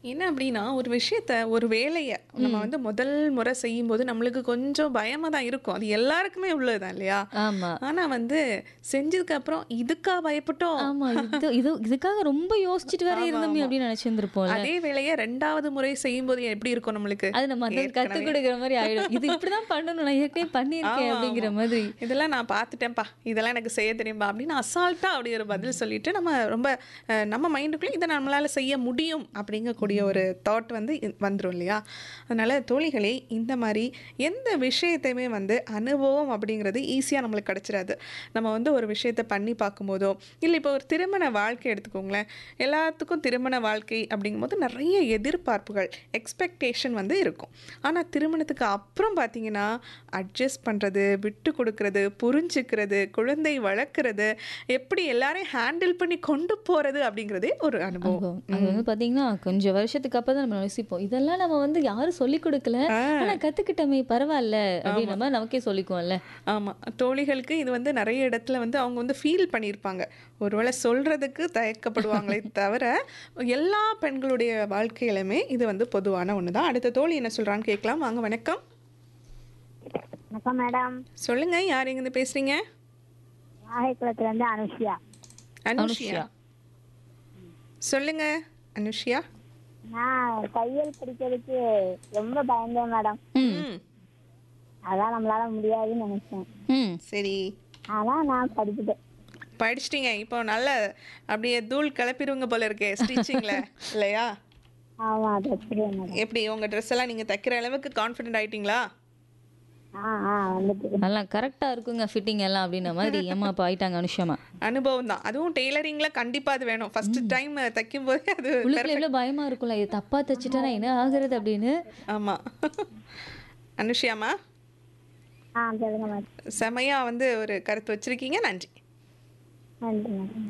என்ன அப்படின்னா ஒரு விஷயத்த ஒரு வேலையை நம்ம வந்து முதல் முறை செய்யும்போது நம்மளுக்கு கொஞ்சம் பயமாக தான் இருக்கும் அது எல்லாருக்குமே உள்ளதுதான் இல்லையா ஆமா ஆனால் வந்து செஞ்சதுக்கு அப்புறம் இதுக்கா பயப்பட்டோம் ஆமா இது இது இதுக்காக ரொம்ப யோசிச்சுட்டு வேற ஆமா, இருந்தோமே ஆமா. அப்படின்னு நினைச்சிருந்திருப்போம்ல அதே வேலையை ரெண்டாவது முறை செய்யும்போது எப்படி இருக்கும் நம்மளுக்கு அது நம்ம அதை கத்து ஏற்கனவே. கொடுக்குற மாதிரி ஆயிடும் இது இப்படிதான் பண்ணணும் நான் ஏற்கனவே பண்ணியிருக்கேன் ஆமா, அப்படிங்கிற ஆமா. மாதிரி இதெல்லாம் நான் பார்த்துட்டேன்ப்பா இதெல்லாம் எனக்கு செய்ய தெரியும்பா அப்படின்னு அசால்ட்டா அப்படி ஒரு பதில் சொல்லிட்டு நம்ம ரொம்ப அஹ், நம்ம மைண்டுக்குள்ளே இதை நம்மளால செய்ய முடியும் அப்படிங்கக்கூடிய ஒரு தாட் வந்து இ- வந்துரும் இல்லையா அதனால தோழிகளே இந்த மாதிரி எந்த விஷயத்தையுமே வந்து அனுபவம் அப்படிங்கிறது ஈஸியாக நம்மளுக்கு கிடச்சிடாது நம்ம வந்து ஒரு விஷயத்தை பண்ணி பார்க்கும்போதோ இல்லை இப்போ ஒரு திருமண வாழ்க்கை எடுத்துக்கோங்களேன் எல்லாத்துக்கும் திருமண வாழ்க்கை அப்படிங்கும்போது நிறைய எதிர்பார்ப்புகள் எக்ஸ்பெக்டேஷன் வந்து இருக்கும் ஆனால் திருமணத்துக்கு அப்புறம் பார்த்தீங்கன்னா அட்ஜஸ்ட் பண்ணுறது விட்டு கொடுக்கறது புரிஞ்சுக்கிறது குழந்தை வளர்க்குறது எப்படி எல்லாரையும் ஹேண்டில் பண்ணி கொண்டு போகிறது அப்படிங்கிறதே ஒரு அனுபவம் அனுபவம். அது வந்து பாத்தீங்கன்னா கொஞ்சம் வருஷத்துக்கு அப்புறம் தான் நம்ம யோசிப்போம் இதெல்லாம் நம்ம வந்து யாரும் சொல்லி கொடுக்கல ஆனா கத்துக்கிட்டோமே பரவாயில்ல அப்படின்ற மாதிரி நமக்கே சொல்லிக்குவோம்ல ஆமாம் தோழிகளுக்கு இது வந்து நிறைய இடத்துல வந்து அவங்க வந்து ஃபீல் பண்ணியிருப்பாங்க ஒருவேளை சொல்கிறதுக்கு தயக்கப்படுவாங்களே தவிர எல்லா பெண்களுடைய வாழ்க்கையிலுமே இது வந்து பொதுவான ஒன்று தான் அடுத்த தோழி என்ன சொல்கிறான்னு கேட்கலாம் வாங்க வணக்கம் வணக்கம் மேடம் சொல்லுங்க யார் எங்கேருந்து பேசுறீங்க நாகைக்குளத்துல இருந்து அனுஷியா அனுஷியா சொல்லுங்க அனுஷியா நான் தையல் படிக்கிறதுக்கு ரொம்ப பயந்தேன் மேடம் ம் அதான் நம்மளால முடியாதுன்னு நினைச்சேன் ம் சரி ஆனா நான் படிச்சுட்டேன் படிச்சிட்டீங்க இப்போ நல்ல அப்படியே தூள் கிளப்பிடுவங்க போல இருக்கே ஸ்டிச்சிங்ல இல்லையா ஆமா தச்சுருவேன் மேடம் எப்படி உங்க ட்ரெஸ் எல்லாம் நீங்க தைக்கிற அளவுக்கு கான்ஃபிடென்ட் ஆயிட்டீங்களா ஆ ஆ வந்துட்டு நல்லா கரெக்டா இருக்குங்க ஃபிட்டிங் எல்லாம் அப்படின்ற மாதிரி ஏமா இப்போ ஆயிட்டாங்க அனுஷமா அனுபவம் தான் அதுவும் டெய்லரிங்ல கண்டிப்பா அது வேணும் ஃபர்ஸ்ட் டைம் தைக்கும் போது அது உள்ளுக்குள்ள எவ்வளவு பயமா இருக்கும்ல இது தப்பா தச்சுட்டா நான் என்ன ஆகுறது அப்படின்னு ஆமா அனுஷியாமா ஆ சொல்லுங்க மேடம் செமையா வந்து ஒரு கருத்து வச்சிருக்கீங்க நன்றி நன்றி மேடம்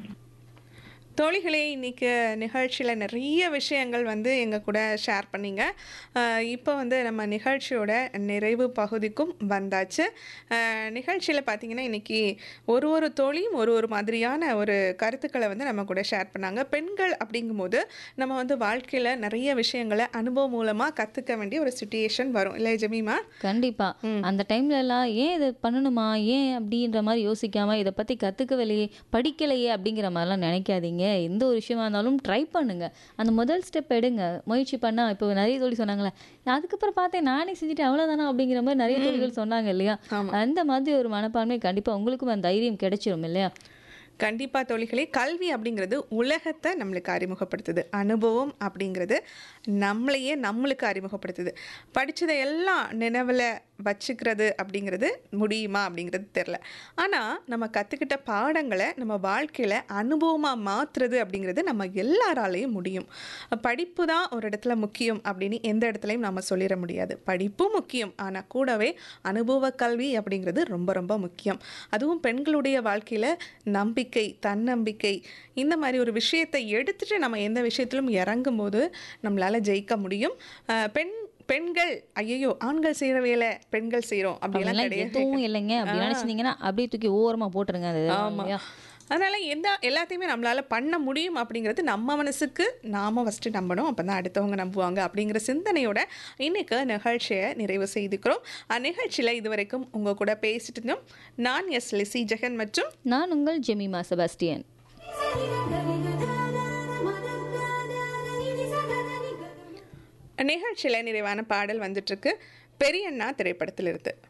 தோழிகளே இன்னைக்கு நிகழ்ச்சியில் நிறைய விஷயங்கள் வந்து எங்கள் கூட ஷேர் பண்ணீங்க அஹ் இப்போ வந்து நம்ம நிகழ்ச்சியோட நிறைவு பகுதிக்கும் வந்தாச்சு நிகழ்ச்சியில் பார்த்தீங்கன்னா இன்னைக்கு ஒரு ஒரு தோழியும் ஒரு ஒரு மாதிரியான ஒரு கருத்துக்களை வந்து நம்ம கூட ஷேர் பண்ணாங்க பெண்கள் அப்படிங்கும்போது நம்ம வந்து வாழ்க்கையில் நிறைய விஷயங்களை அனுபவம் மூலமாக கற்றுக்க வேண்டிய ஒரு சுச்சுவேஷன் வரும் இல்லை ஜமீமா கண்டிப்பா அந்த டைம்ல எல்லாம் ஏன் இதை பண்ணணுமா ஏன் அப்படின்ற மாதிரி யோசிக்காம இதை பத்தி கத்துக்கவில்லையே படிக்கலையே அப்படிங்கிற மாதிரிலாம் நினைக்காதீங்க எந்த ஒரு விஷயமா இருந்தாலும் ட்ரை பண்ணுங்க அந்த முதல் ஸ்டெப் எடுங்க முயற்சி பண்ணா இப்போ நிறைய தோழி சொன்னாங்களே அதுக்கப்புறம் பார்த்தேன் நானே செஞ்சுட்டு அவ்வளவுதானா அப்படிங்கிற மாதிரி நிறைய தோழிகள் சொன்னாங்க இல்லையா அந்த மாதிரி ஒரு மனப்பான்மை கண்டிப்பா உங்களுக்கும் அந்த தைரியம் கிடைச்சிரும் இல்லையா கண்டிப்பாக தோழிகளே கல்வி அப்படிங்கிறது உலகத்தை நம்மளுக்கு அறிமுகப்படுத்துது அனுபவம் அப்படிங்கிறது நம்மளையே நம்மளுக்கு அறிமுகப்படுத்துது படித்ததை எல்லாம் நினைவில் வச்சுக்கிறது அப்படிங்கிறது முடியுமா அப்படிங்கிறது தெரில ஆனால் நம்ம கற்றுக்கிட்ட பாடங்களை நம்ம வாழ்க்கையில் அனுபவமாக மாற்றுறது அப்படிங்கிறது நம்ம எல்லாராலையும் முடியும் படிப்பு தான் ஒரு இடத்துல முக்கியம் அப்படின்னு எந்த இடத்துலையும் நம்ம சொல்லிட முடியாது படிப்பும் முக்கியம் ஆனால் கூடவே அனுபவ கல்வி அப்படிங்கிறது ரொம்ப ரொம்ப முக்கியம் அதுவும் பெண்களுடைய வாழ்க்கையில் நம்பிக்கை தன்னம்பிக்கை இந்த மாதிரி ஒரு விஷயத்தை எடுத்துட்டு நம்ம எந்த விஷயத்திலும் இறங்கும்போது நம்மளால் ஜெயிக்க முடியும் அஹ் பெண் பெண்கள் ஐயோ ஆண்கள் செய்கிற வேலை பெண்கள் செய்கிறோம் அப்படிலாம் அப்படிலாம் கிடையாது எதுவும் இல்லைங்க அப்படி நினைச்சிருந்தீங்கன்னா அப்படியே தூக்கி ஓரமா போட்டுருங்க அது ஆமா. இல்லையா? அதனால எந்த எல்லாத்தையுமே நம்மளால பண்ண முடியும் அப்படிங்கிறது நம்ம மனசுக்கு நாம ஃபஸ்ட்டு நம்பணும் அப்போ தான் அடுத்தவங்க நம்புவாங்க அப்படிங்கிற சிந்தனையோட இன்னைக்கு நிகழ்ச்சியை நிறைவு செய்துக்கிறோம் அந்நிகழ்ச்சியில் இதுவரைக்கும் உங்க கூட பேசிட்டு இருந்தோம் நான் எஸ் லிசி ஜெகன் மற்றும் நான் உங்கள் ஜெமிமா செபாஸ்டியன் நிகழ்ச்சியில் நிறைவான பாடல் வந்துட்டு இருக்கு பெரியண்ணா திரைப்படத்தில் இருந்து